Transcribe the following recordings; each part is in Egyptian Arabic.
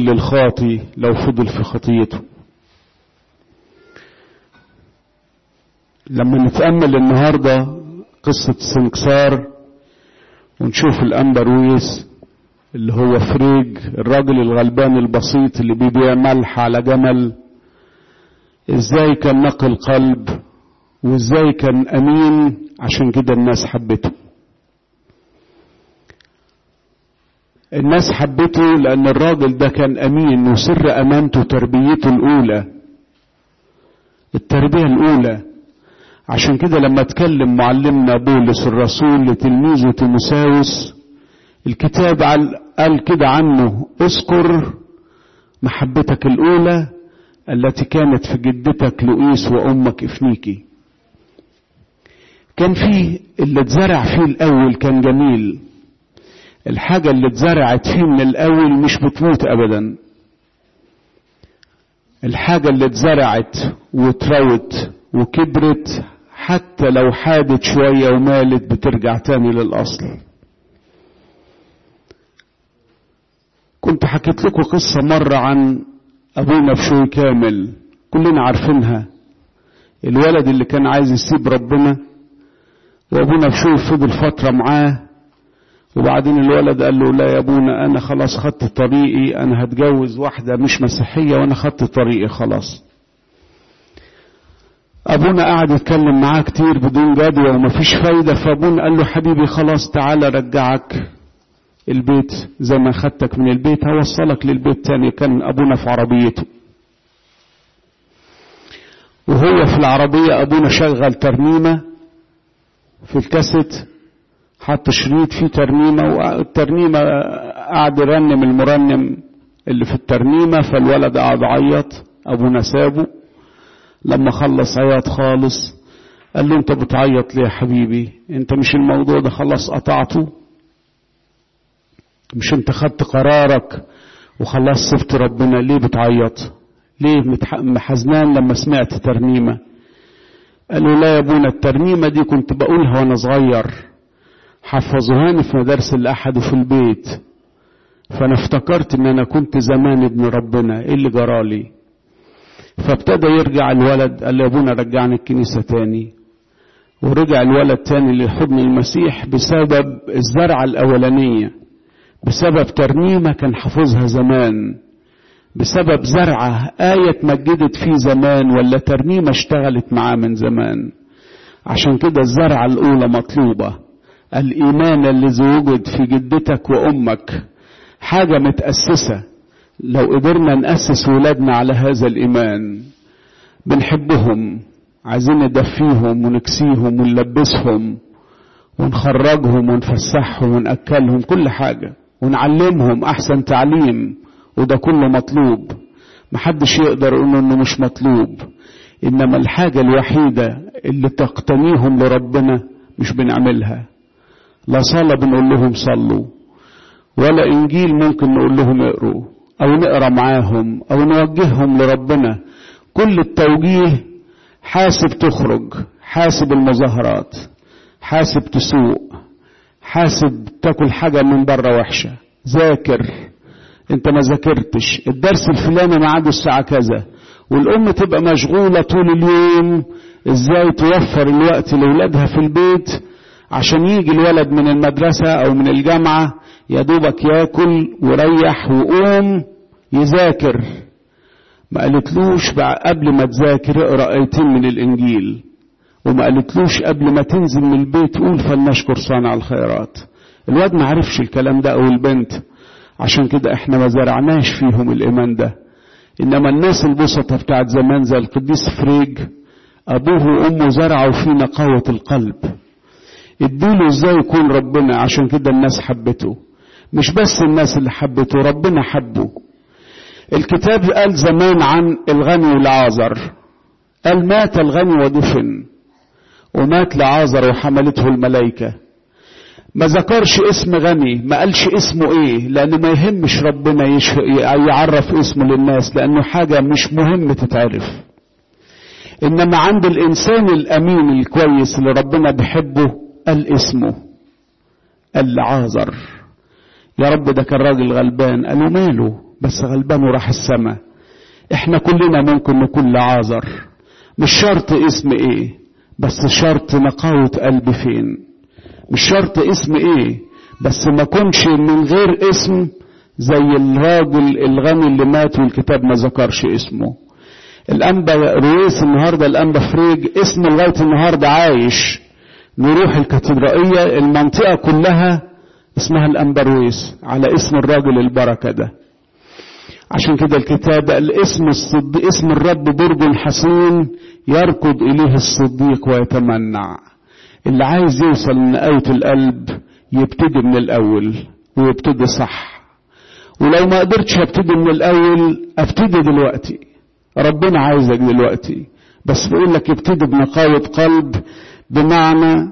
للخاطي لو فضل في خطيته لما نتأمل النهاردة قصة سنكسار ونشوف الأنبرويس اللي هو فريج الراجل الغلبان البسيط اللي بيبيع ملح على جمل ازاي كان نقي القلب وازاي كان امين عشان كده الناس حبته الناس حبته لان الراجل ده كان امين وسر امانته تربيته الاولى التربيه الاولى عشان كده لما اتكلم معلمنا بولس الرسول لتلميذه تيموساوس الكتاب قال كده عنه اذكر محبتك الاولى التي كانت في جدتك لؤيس وامك افنيكي كان فيه اللي اتزرع فيه الاول كان جميل الحاجة اللي اتزرعت فيه من الاول مش بتموت ابدا الحاجة اللي اتزرعت وتروت وكبرت حتى لو حادت شوية ومالت بترجع تاني للأصل كنت حكيت لكم قصة مرة عن أبونا بشوي كامل كلنا عارفينها الولد اللي كان عايز يسيب ربنا وأبونا بشوي فضل فترة معاه وبعدين الولد قال له لا يا ابونا انا خلاص خدت طريقي انا هتجوز واحدة مش مسيحية وانا خدت طريقي خلاص ابونا قعد يتكلم معاه كتير بدون جدوى ومفيش فايدة فابونا قال له حبيبي خلاص تعالى رجعك البيت زي ما خدتك من البيت هوصلك للبيت تاني كان ابونا في عربيته وهو في العربية ابونا شغل ترنيمة في الكاسيت حط شريط فيه ترنيمة والترنيمة قعد يرنم المرنم اللي في الترنيمة فالولد قعد عيط أبونا سابه لما خلص عياط خالص قال له انت بتعيط ليه يا حبيبي انت مش الموضوع ده خلاص قطعته مش انت خدت قرارك وخلاص سبت ربنا ليه بتعيط ليه محزنان لما سمعت ترنيمة قال له لا يا ابونا الترنيمة دي كنت بقولها وانا صغير حفظوهاني في مدارس الأحد وفي البيت فأنا افتكرت إن أنا كنت زمان ابن ربنا إيه اللي جرالي فابتدى يرجع الولد قال لي يا أبونا رجعني الكنيسة تاني ورجع الولد تاني لحضن المسيح بسبب الزرعة الأولانية بسبب ترنيمة كان حافظها زمان بسبب زرعة آية اتمجدت فيه زمان ولا ترنيمة اشتغلت معاه من زمان عشان كده الزرعة الأولى مطلوبة الإيمان الذي وجد في جدتك وأمك حاجة متأسسة لو قدرنا نأسس ولادنا على هذا الإيمان بنحبهم عايزين ندفيهم ونكسيهم ونلبسهم ونخرجهم ونفسحهم ونأكلهم كل حاجة ونعلمهم أحسن تعليم وده كله مطلوب محدش يقدر يقول انه مش مطلوب انما الحاجة الوحيدة اللي تقتنيهم لربنا مش بنعملها لا صلاة بنقول لهم صلوا ولا إنجيل ممكن نقول لهم اقروا أو نقرا معاهم أو نوجههم لربنا كل التوجيه حاسب تخرج حاسب المظاهرات حاسب تسوق حاسب تاكل حاجة من بره وحشة ذاكر انت ما ذاكرتش الدرس الفلاني ميعاده الساعة كذا والأم تبقى مشغولة طول اليوم ازاي توفر الوقت لأولادها في البيت عشان يجي الولد من المدرسة أو من الجامعة يا دوبك ياكل ويريح ويقوم يذاكر ما قالتلوش قبل ما تذاكر اقرا ايتين من الانجيل وما قالتلوش قبل ما تنزل من البيت قول فلنشكر صانع الخيرات الواد ما عرفش الكلام ده او البنت عشان كده احنا ما زرعناش فيهم الايمان ده انما الناس البسطة بتاعت زمان زي القديس فريج ابوه وامه زرعوا فيه نقاوة القلب اديله ازاي يكون ربنا عشان كده الناس حبته مش بس الناس اللي حبته ربنا حبه الكتاب قال زمان عن الغني والعازر قال مات الغني ودفن ومات لعازر وحملته الملائكة ما ذكرش اسم غني ما قالش اسمه ايه لانه ما يهمش ربنا يش... يعرف اسمه للناس لانه حاجة مش مهم تتعرف انما عند الانسان الامين الكويس اللي ربنا بيحبه قال اسمه قال لعازر يا رب ده كان راجل غلبان قالوا ماله بس غلبان وراح السماء احنا كلنا ممكن نكون لعازر مش شرط اسم ايه بس شرط نقاوة قلبي فين مش شرط اسم ايه بس ما كنش من غير اسم زي الراجل الغني اللي مات والكتاب ما ذكرش اسمه الانبا رويس النهارده الانبا فريج اسمه لغايه النهارده عايش نروح الكاتدرائيه المنطقه كلها اسمها الانبا رويس على اسم الراجل البركه ده عشان كده الكتاب الاسم الصديق اسم الرب برج حصين يركض اليه الصديق ويتمنع اللي عايز يوصل لنقاوة القلب يبتدي من الاول ويبتدي صح ولو ما قدرتش ابتدي من الاول ابتدي دلوقتي ربنا عايزك دلوقتي بس بيقول لك ابتدي بنقاوة قلب بمعنى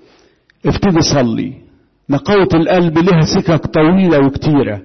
ابتدي صلي نقاوة القلب لها سكك طويلة وكتيرة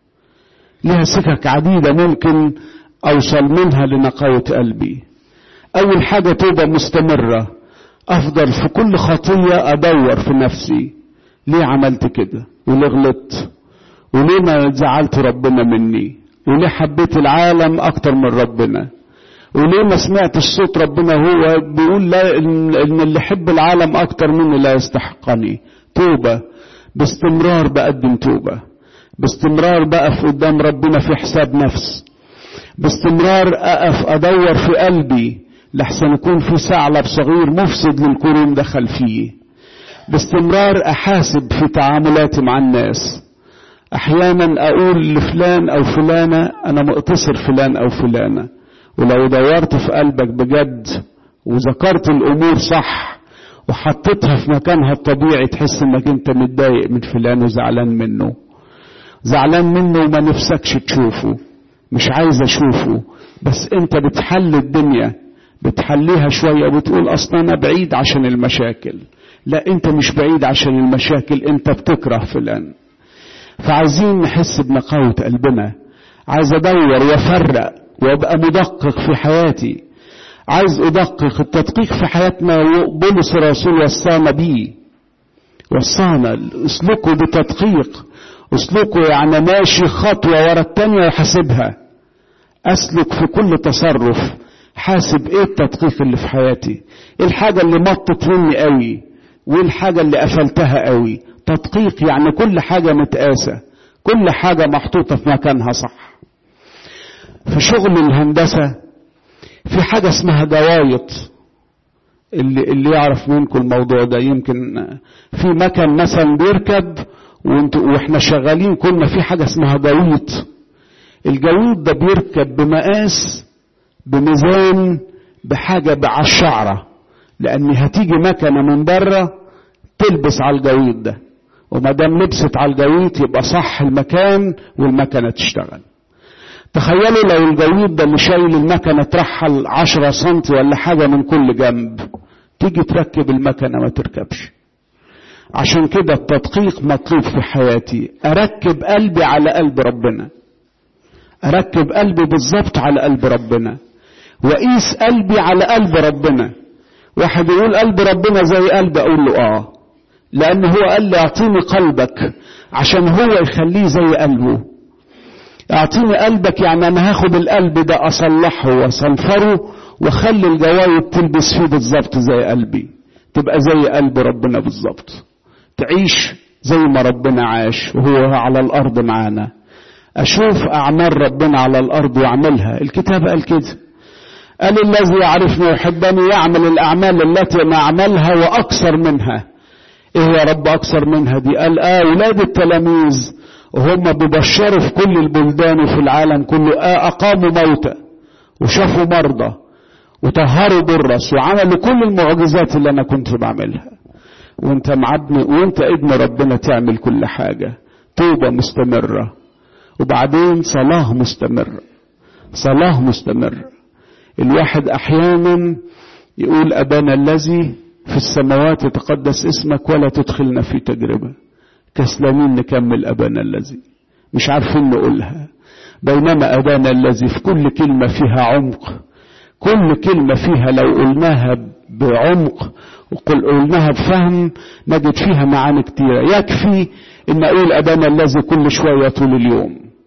لها سكك عديدة ممكن أوصل منها لنقاوة قلبي أول حاجة توبة مستمرة أفضل في كل خطية أدور في نفسي ليه عملت كده وليه غلطت وليه ما زعلت ربنا مني وليه حبيت العالم أكتر من ربنا وليه ما سمعتش صوت ربنا هو بيقول لا إن اللي يحب العالم أكتر مني لا يستحقني توبة باستمرار بقدم توبة باستمرار بقف قدام ربنا في حساب نفس باستمرار أقف أدور في قلبي لحسن يكون في ثعلب صغير مفسد للكروم دخل فيه باستمرار أحاسب في تعاملاتي مع الناس أحيانا أقول لفلان أو فلانة أنا مقتصر فلان أو فلانة ولو دورت في قلبك بجد وذكرت الأمور صح وحطيتها في مكانها الطبيعي تحس انك انت متضايق من فلان وزعلان منه زعلان منه وما نفسكش تشوفه مش عايز اشوفه بس انت بتحل الدنيا بتحليها شوية وبتقول اصلا انا بعيد عشان المشاكل لا انت مش بعيد عشان المشاكل انت بتكره فلان فعايزين نحس بنقاوة قلبنا عايز ادور وافرق وابقى مدقق في حياتي عايز ادقق التدقيق في حياتنا بولس الرسول وصانا بيه وصانا اسلكوا بتدقيق اسلكوا يعني ماشي خطوة ورا التانية وحاسبها اسلك في كل تصرف حاسب ايه التدقيق اللي في حياتي ايه الحاجة اللي مطت مني قوي وايه الحاجة اللي قفلتها قوي تدقيق يعني كل حاجة متقاسة كل حاجة محطوطة في مكانها صح في شغل الهندسة في حاجة اسمها جوايط اللي, اللي يعرف منكم الموضوع ده يمكن في مكان مثلا بيركب واحنا شغالين كنا في حاجة اسمها جويط الجويط ده بيركب بمقاس بميزان بحاجة على الشعرة لأن هتيجي مكنة من بره تلبس على الجويط ده وما دام لبست على الجويط يبقى صح المكان والمكنة تشتغل تخيلوا لو الجويط ده اللي شايل المكنة ترحل عشرة سنتي ولا حاجة من كل جنب تيجي تركب المكنة ما تركبش عشان كده التدقيق مطلوب في حياتي أركب قلبي على قلب ربنا أركب قلبي بالظبط على قلب ربنا وأقيس قلبي على قلب ربنا واحد يقول قلب ربنا زي قلبي أقول له آه لأن هو قال لي أعطيني قلبك عشان هو يخليه زي قلبه اعطيني قلبك يعني انا هاخد القلب ده اصلحه واصنفره واخلي الجوايب تلبس فيه بالظبط زي قلبي تبقى زي قلب ربنا بالظبط تعيش زي ما ربنا عاش وهو على الارض معانا اشوف اعمال ربنا على الارض واعملها الكتاب قال كده قال الذي يعرفني ويحبني يعمل الاعمال التي نعملها واكثر منها ايه يا رب اكثر منها دي قال اه اولاد التلاميذ وهم ببشروا في كل البلدان وفي العالم كله أقاموا موتى وشافوا مرضى وطهروا برص وعملوا كل المعجزات اللي أنا كنت بعملها وانت معبني وانت ابن ربنا تعمل كل حاجة توبة مستمرة وبعدين صلاة مستمرة صلاة مستمرة الواحد أحيانا يقول أبانا الذي في السماوات يتقدس اسمك ولا تدخلنا في تجربة كسلانين نكمل أبانا الذي مش عارفين نقولها بينما أبانا الذي في كل كلمة فيها عمق كل كلمة فيها لو قلناها بعمق وقل قلناها بفهم نجد فيها معاني كتيرة يكفي ان اقول ابانا الذي كل شوية طول اليوم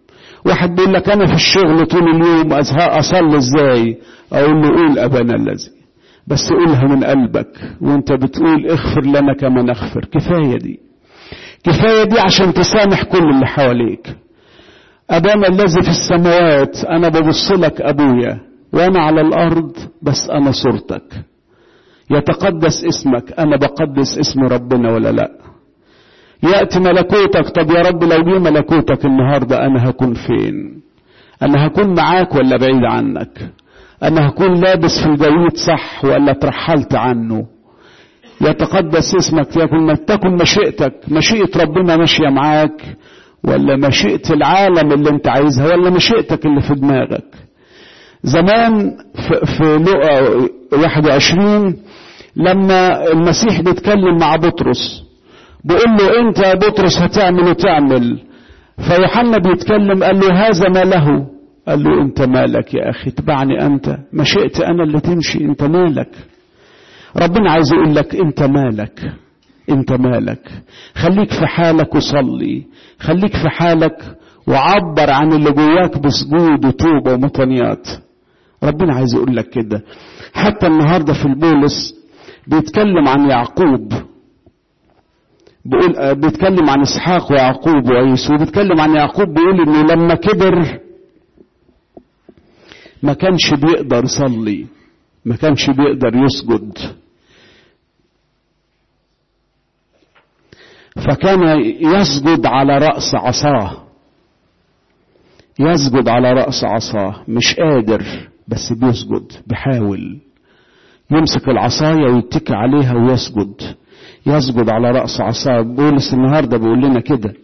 واحد بيقول لك انا في الشغل طول اليوم اصلي ازاي اقول له قول ابانا الذي بس قولها من قلبك وانت بتقول اغفر لنا كما نغفر كفايه دي كفايه دي عشان تسامح كل اللي حواليك ابانا الذي في السماوات انا ببص لك ابويا وانا على الارض بس انا صورتك يتقدس اسمك انا بقدس اسم ربنا ولا لا ياتي ملكوتك طب يا رب لو جه ملكوتك النهارده انا هكون فين انا هكون معاك ولا بعيد عنك انا هكون لابس في الجويد صح ولا ترحلت عنه يتقدس اسمك يكن تكن مشيئتك مشيئة ربنا ماشية معاك ولا مشيئة العالم اللي انت عايزها ولا مشيئتك اللي في دماغك زمان في لقا 21 لما المسيح بيتكلم مع بطرس بيقول له انت يا بطرس هتعمل وتعمل فيوحنا بيتكلم قال له هذا ما له قال له انت مالك يا اخي اتبعني انت مشيئتي انا اللي تمشي انت مالك ربنا عايز يقول لك انت مالك انت مالك خليك في حالك وصلي خليك في حالك وعبر عن اللي جواك بسجود وتوبه ومطنيات ربنا عايز يقول لك كده حتى النهارده في البولس بيتكلم عن يعقوب بيقول بيتكلم عن اسحاق ويعقوب وعيسو وبيتكلم عن يعقوب بيقول انه لما كبر ما كانش بيقدر يصلي ما كانش بيقدر يسجد فكان يسجد على رأس عصاه يسجد على رأس عصاه مش قادر بس بيسجد بيحاول يمسك العصاية ويتكي عليها ويسجد يسجد على رأس عصاه بولس النهاردة بيقول لنا كده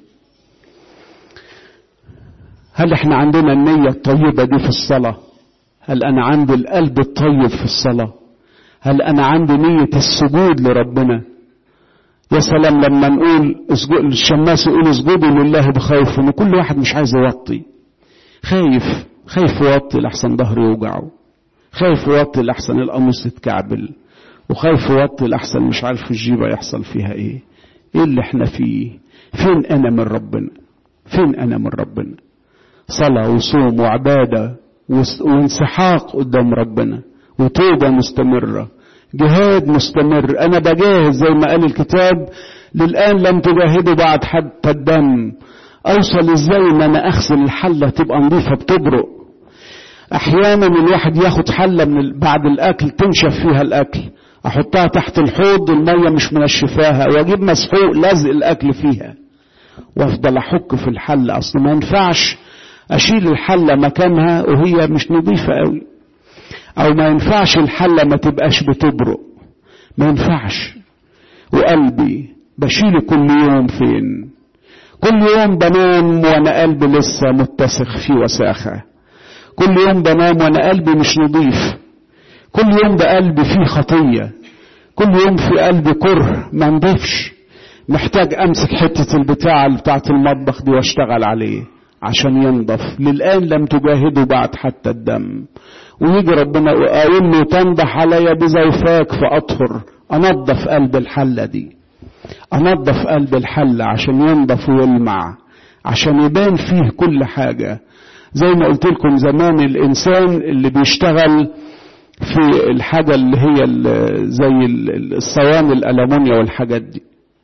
هل احنا عندنا النية الطيبة دي في الصلاة هل انا عندي القلب الطيب في الصلاة هل انا عندي نية السجود لربنا يا سلام لما نقول الشماس يقول اسجدوا لله بخوف ان كل واحد مش عايز يوطي خايف خايف يوطي لحسن ظهره يوجعه خايف يوطي لحسن القميص يتكعبل وخايف يوطي لحسن مش عارف الجيبه يحصل فيها ايه ايه اللي احنا فيه فين انا من ربنا فين انا من ربنا صلاه وصوم وعباده وانسحاق قدام ربنا وتوبه مستمره جهاد مستمر انا بجاهد زي ما قال الكتاب للان لم تجاهدوا بعد حتى الدم اوصل ازاي ان انا اغسل الحله تبقى نظيفه بتبرق احيانا الواحد ياخد حله من بعد الاكل تنشف فيها الاكل احطها تحت الحوض الميه مش منشفاها واجيب مسحوق لازق الاكل فيها وافضل احك في الحله اصل ما ينفعش اشيل الحله مكانها وهي مش نظيفه قوي او ما ينفعش الحله ما تبقاش بتبرق ما ينفعش وقلبي بشيله كل يوم فين كل يوم بنام وانا قلبي لسه متسخ فيه وساخه كل يوم بنام وانا قلبي مش نظيف كل يوم بقلبي فيه خطيه كل يوم في قلبي كره ما نضيفش محتاج امسك حته البتاع بتاعه المطبخ دي واشتغل عليه عشان ينضف للان لم تجاهدوا بعد حتى الدم ويجي ربنا وأقول له تنضح علي بزوفاك فأطهر أنظف قلب الحلة دي أنظف قلب الحلة عشان ينضف ويلمع عشان يبان فيه كل حاجة زي ما قلت لكم زمان الإنسان اللي بيشتغل في الحاجة اللي هي زي الصواني الألمونيا والحاجات دي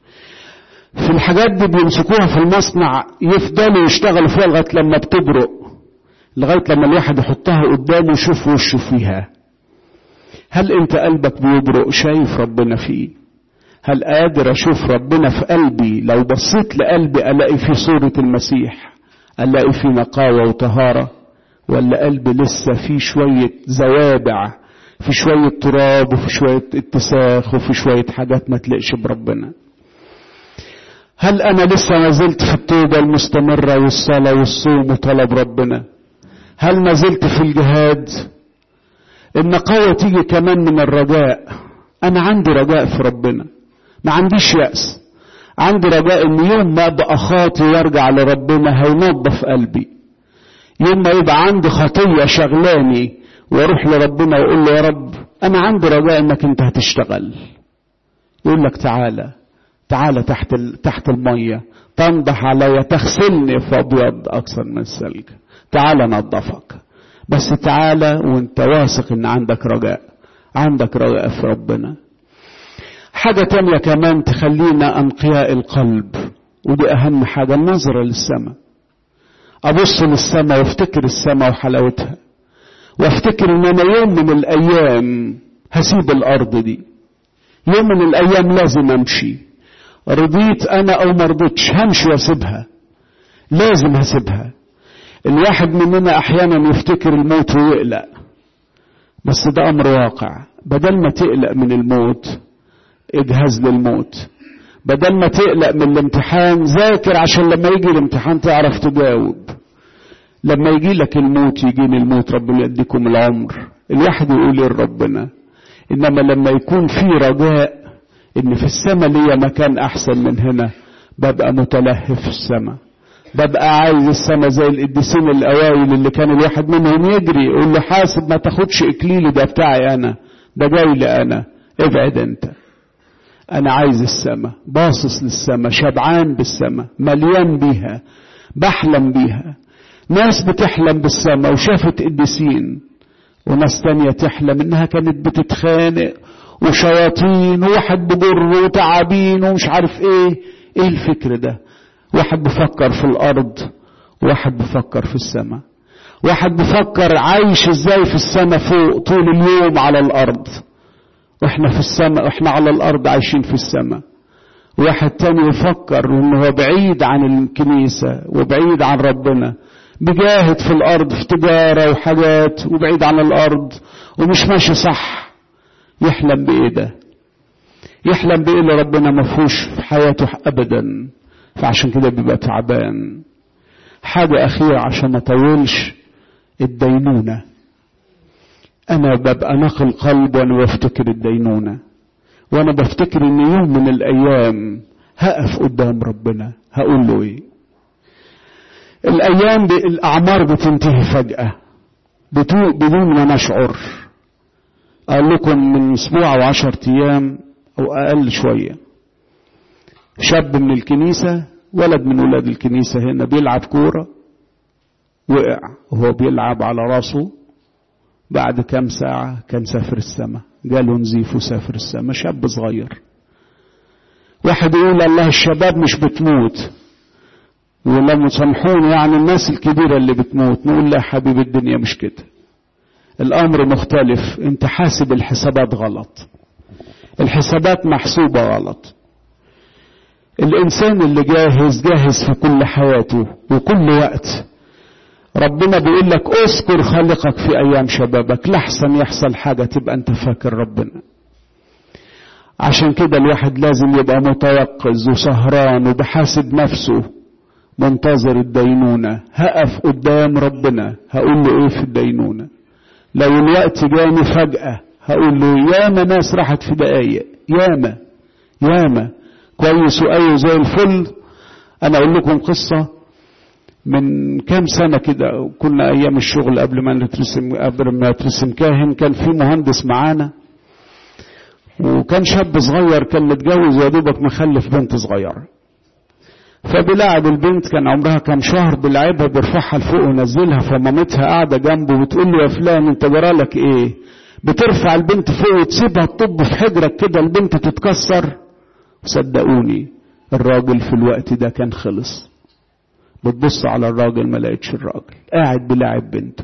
في الحاجات دي بيمسكوها في المصنع يفضلوا يشتغلوا فيها لغاية لما بتبرق لغاية لما الواحد يحطها قدامه يشوف وشه فيها هل انت قلبك بيبرق شايف ربنا فيه هل قادر اشوف ربنا في قلبي لو بصيت لقلبي الاقي فيه صورة المسيح الاقي فيه نقاوة وطهارة ولا قلبي لسه فيه شوية زوابع في شوية تراب وفي شوية اتساخ وفي شوية حاجات ما تلقش بربنا هل انا لسه ما زلت في التوبة المستمرة والصلاة والصوم وطلب ربنا هل ما زلت في الجهاد النقاوة تيجي كمان من الرجاء أنا عندي رجاء في ربنا ما عنديش يأس عندي رجاء إن يوم ما أبقى خاطي وارجع لربنا هينظف قلبي يوم ما يبقى عندي خطية شغلاني واروح لربنا واقول له يا رب انا عندي رجاء انك انت هتشتغل يقول لك تعالى تعالى تحت ال... تحت الميه تنضح علي تغسلني فابيض اكثر من الثلج تعالى نظفك بس تعالى وانت واثق ان عندك رجاء عندك رجاء في ربنا حاجة تانية كمان تخلينا أنقياء القلب ودي أهم حاجة النظرة للسماء أبص للسماء وافتكر السماء وحلاوتها وافتكر ان انا يوم من الايام هسيب الارض دي يوم من الايام لازم امشي رضيت انا او مرضتش همشي واسيبها لازم هسيبها الواحد مننا احيانا يفتكر الموت ويقلق بس ده امر واقع بدل ما تقلق من الموت اجهز للموت بدل ما تقلق من الامتحان ذاكر عشان لما يجي الامتحان تعرف تجاوب لما يجي لك الموت يجيني الموت ربنا يديكم العمر الواحد يقول لربنا انما لما يكون في رجاء ان في السماء ليا مكان احسن من هنا ببقى متلهف في السماء ببقى عايز السماء زي القديسين الاوائل اللي كان الواحد منهم يجري يقول له حاسب ما تاخدش اكليلي ده بتاعي انا ده جاي لي انا ابعد انت انا عايز السماء باصص للسماء شبعان بالسماء مليان بيها بحلم بيها ناس بتحلم بالسماء وشافت قديسين وناس تانية تحلم انها كانت بتتخانق وشياطين وواحد بجر وتعابين ومش عارف ايه ايه الفكر ده واحد بفكر في الارض وواحد بفكر في السماء واحد بفكر عايش ازاي في السماء فوق طول اليوم على الارض واحنا في السماء واحنا على الارض عايشين في السماء واحد تاني يفكر انه هو بعيد عن الكنيسة وبعيد عن ربنا بجاهد في الارض في تجارة وحاجات وبعيد عن الارض ومش ماشي صح يحلم بايه ده يحلم بايه اللي ربنا ما فيهوش في حياته ابدا فعشان كده بيبقى تعبان حاجة اخيرة عشان ما اطولش الدينونة انا ببقى نقل قلب وانا بفتكر الدينونة وانا بفتكر ان يوم من الايام هقف قدام ربنا هقول له ايه الايام دي الاعمار بتنتهي فجأة بدون ما نشعر قال لكم من اسبوع او عشر ايام او اقل شوية شاب من الكنيسة ولد من ولاد الكنيسة هنا بيلعب كورة وقع وهو بيلعب على راسه بعد كام ساعة كان سافر السماء جاله نزيف وسافر السماء شاب صغير واحد يقول الله الشباب مش بتموت ولما سامحوني يعني الناس الكبيرة اللي بتموت نقول لا حبيب الدنيا مش كده الأمر مختلف أنت حاسب الحسابات غلط الحسابات محسوبة غلط الإنسان اللي جاهز جاهز في كل حياته وكل وقت ربنا بيقول لك اذكر خالقك في ايام شبابك لحسن يحصل حاجة تبقى انت فاكر ربنا عشان كده الواحد لازم يبقى متيقظ وسهران وبحاسب نفسه منتظر الدينونة هقف قدام ربنا هقول له ايه في الدينونة لو الوقت جاني فجأة هقول له ياما ناس راحت في دقايق ياما ياما كويس وأيوه زي الفل أنا أقول لكم قصة من كام سنة كده كنا أيام الشغل قبل ما نترسم قبل ما نترسم كاهن كان في مهندس معانا وكان شاب صغير كان متجوز يا دوبك مخلف بنت صغيرة فبيلعب البنت كان عمرها كام شهر بيلعبها بيرفعها لفوق وينزلها فمامتها قاعدة جنبه بتقول له يا فلان انت جرالك ايه بترفع البنت فوق وتسيبها تطب في حجرك كده البنت تتكسر صدقوني الراجل في الوقت ده كان خلص بتبص على الراجل ما لقيتش الراجل قاعد بيلاعب بنته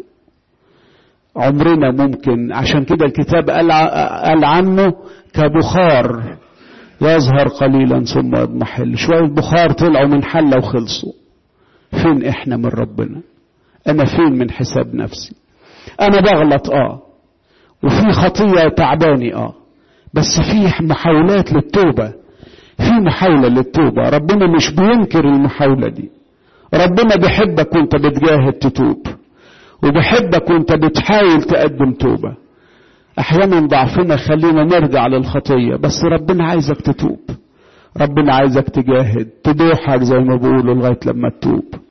عمرنا ممكن عشان كده الكتاب قال قال عنه كبخار يظهر قليلا ثم يضمحل شوية بخار طلعوا من حلة وخلصوا فين احنا من ربنا انا فين من حساب نفسي انا بغلط اه وفي خطية تعباني اه بس في محاولات للتوبة في محاولة للتوبة ربنا مش بينكر المحاولة دي ربنا بيحبك وانت بتجاهد تتوب وبيحبك وانت بتحاول تقدم توبة احيانا ضعفنا خلينا نرجع للخطية بس ربنا عايزك تتوب ربنا عايزك تجاهد تدوحك زي ما بيقولوا لغاية لما تتوب